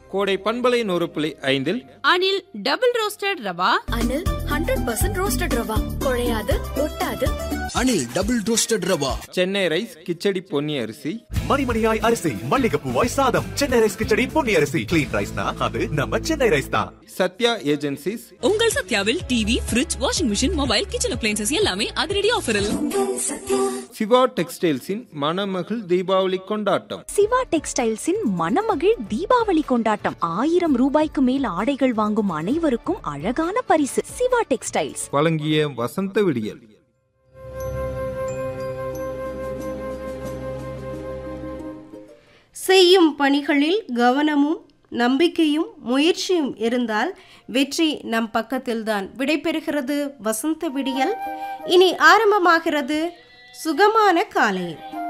கோடை பண்பலை நூறு புள்ளி ஐந்தில் Anil double roasted rava Anil hundred percent roasted rava குழையாது ஒட்டாது Anil double roasted rava Chennai rice khichdi Ponni அரிசி மணிமணியாய் அரிசி மல்லிகைப்பூவாய் சாதம் சென்னை ரைஸ் கிச்சடி பொன்னி அரிசி கிளீன் ரைஸ்னா அது நம்ம சென்னை ரைஸ் தான் சத்யா ஏஜென்சிஸ் உங்கள் சத்யாவில் TV fridge washing machine mobile kitchen appliances எல்லாமே அதிரடி ஆஃபரில் சிவா டெக்ஸ்டைல்ஸின் மணமகள் தீபாவளி கொண்டாட்டம் சிவா டெக்ஸ்டைல்ஸின் மணமகிழ் தீபாவளி கொண்டாட்டம் ஆயிரம் ரூபாய்க்கு மேல் ஆடைகள் வாங்கும் அனைவருக்கும் அழகான பரிசு சிவா டெக்ஸ்டைல்ஸ் வழங்கிய வசந்த விடியல் செய்யும் பணிகளில் கவனமும் நம்பிக்கையும் முயற்சியும் இருந்தால் வெற்றி நம் பக்கத்தில்தான் விடைபெறுகிறது வசந்த விடியல் இனி ஆரம்பமாகிறது சுகமான காலை